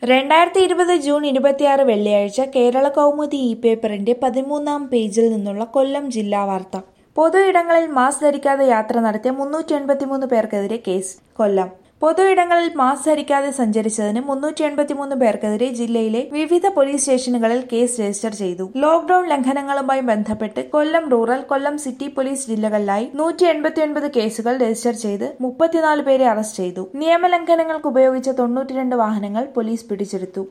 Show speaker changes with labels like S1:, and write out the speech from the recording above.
S1: രണ്ടായിരത്തി ഇരുപത് ജൂൺ ഇരുപത്തിയാറ് വെള്ളിയാഴ്ച കേരള കൗമുദി ഇ പേപ്പറിന്റെ പതിമൂന്നാം പേജിൽ നിന്നുള്ള കൊല്ലം ജില്ലാ വാർത്ത പൊതു ഇടങ്ങളിൽ മാസ്ക് ധരിക്കാതെ യാത്ര നടത്തിയ മുന്നൂറ്റി എൺപത്തിമൂന്ന് പേർക്കെതിരെ കേസ് കൊല്ലം പൊതു ഇടങ്ങളിൽ മാസ്ക് ധരിക്കാതെ സഞ്ചരിച്ചതിന് മുന്നൂറ്റി എൺപത്തിമൂന്ന് പേർക്കെതിരെ ജില്ലയിലെ വിവിധ പോലീസ് സ്റ്റേഷനുകളിൽ കേസ് രജിസ്റ്റർ ചെയ്തു ലോക്ഡൌൺ ലംഘനങ്ങളുമായി ബന്ധപ്പെട്ട് Kollam rural Kollam city police ജില്ലകളിലായി നൂറ്റി എൺപത്തിയൊൻപത് കേസുകൾ രജിസ്റ്റർ ചെയ്ത് മുപ്പത്തിനാല് പേരെ അറസ്റ്റ് ചെയ്തു നിയമലംഘനങ്ങൾക്ക് ഉപയോഗിച്ച തൊണ്ണൂറ്റിരണ്ട് വാഹനങ്ങൾ പോലീസ് പിടിച്ചെടുത്തു